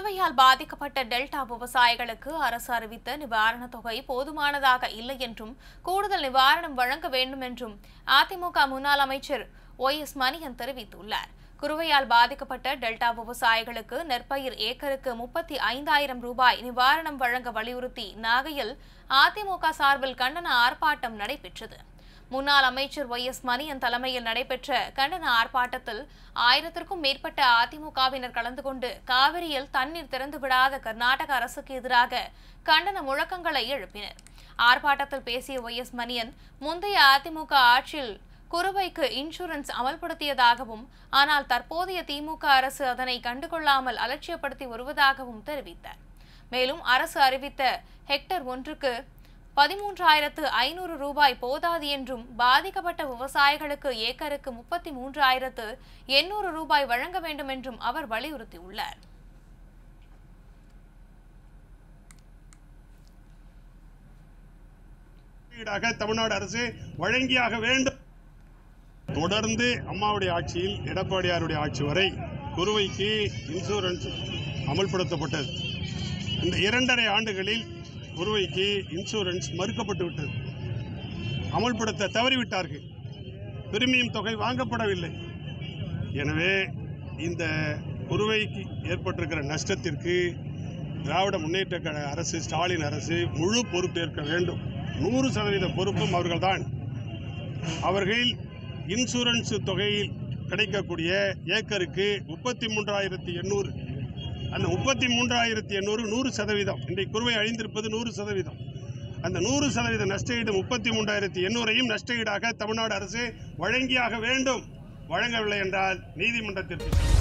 குறுவையால் பாதிக்கப்பட்ட டெல்டா விவசாயிகளுக்கு அரசு அறிவித்த நிவாரணத் தொகை போதுமானதாக இல்லை என்றும் கூடுதல் நிவாரணம் வழங்க வேண்டும் என்றும் அதிமுக முன்னாள் அமைச்சர் ஒய் எஸ் மணியன் தெரிவித்துள்ளார் குறுவையால் பாதிக்கப்பட்ட டெல்டா விவசாயிகளுக்கு நெற்பயிர் ஏக்கருக்கு முப்பத்தி ஐந்தாயிரம் ரூபாய் நிவாரணம் வழங்க வலியுறுத்தி நாகையில் அதிமுக சார்பில் கண்டன ஆர்ப்பாட்டம் நடைபெற்றது முன்னாள் அமைச்சர் ஒய் எஸ் மணியன் தலைமையில் நடைபெற்ற கண்டன ஆர்ப்பாட்டத்தில் ஆயிரத்திற்கும் மேற்பட்ட அதிமுகவினர் கலந்து கொண்டு காவிரியில் தண்ணீர் திறந்து விடாத கர்நாடக அரசுக்கு எதிராக கண்டன முழக்கங்களை எழுப்பினர் ஆர்ப்பாட்டத்தில் பேசிய ஒய் எஸ் மணியன் முந்தைய அதிமுக ஆட்சியில் குறுவைக்கு இன்சூரன்ஸ் அமல்படுத்தியதாகவும் ஆனால் தற்போதைய திமுக அரசு அதனை கண்டுகொள்ளாமல் அலட்சியப்படுத்தி வருவதாகவும் தெரிவித்தார் மேலும் அரசு அறிவித்த ஹெக்டர் ஒன்றுக்கு பதிமூன்றாயிரத்து ஐநூறு ரூபாய் போதாது என்றும் பாதிக்கப்பட்ட விவசாயிகளுக்கு ஏக்கருக்கு முப்பத்தி மூன்றாயிரத்து எண்ணூறு ரூபாய் வழங்க வேண்டும் என்றும் அவர் வலியுறுத்தியுள்ளார் ஈடாக தமிழ்நாடு அரசு வழங்கியாக வேண்டும் தொடர்ந்து அம்மாவுடைய ஆட்சியில் எடப்பாடியாருடைய ஆட்சி வரை குறுவைக்கு இன்சூரன்ஸ் அமல்படுத்தப்பட்டது இந்த இரண்டரை ஆண்டுகளில் குறுவைக்கு இன்சூரன்ஸ் மறுக்கப்பட்டு விட்டது அமல்படுத்த தவறிவிட்டார்கள் பிரீமியம் தொகை வாங்கப்படவில்லை எனவே இந்த குறுவைக்கு ஏற்பட்டிருக்கிற நஷ்டத்திற்கு திராவிட முன்னேற்ற கழக அரசு ஸ்டாலின் அரசு முழு பொறுப்பேற்க வேண்டும் நூறு சதவீத பொறுப்பும் அவர்கள்தான் அவர்கள் இன்சூரன்ஸ் தொகையில் கிடைக்கக்கூடிய ஏக்கருக்கு முப்பத்தி மூன்றாயிரத்தி எண்ணூறு அந்த முப்பத்தி மூன்றாயிரத்தி எண்ணூறு நூறு சதவீதம் இன்றைக்கு குறுவை அழிந்திருப்பது நூறு சதவீதம் அந்த நூறு சதவீத நஷ்டஈடு முப்பத்தி மூன்றாயிரத்தி எண்ணூறையும் நஷ்டஈடாக தமிழ்நாடு அரசு வழங்கியாக வேண்டும் வழங்கவில்லை என்றால் நீதிமன்றத்திற்கு செல்லும்.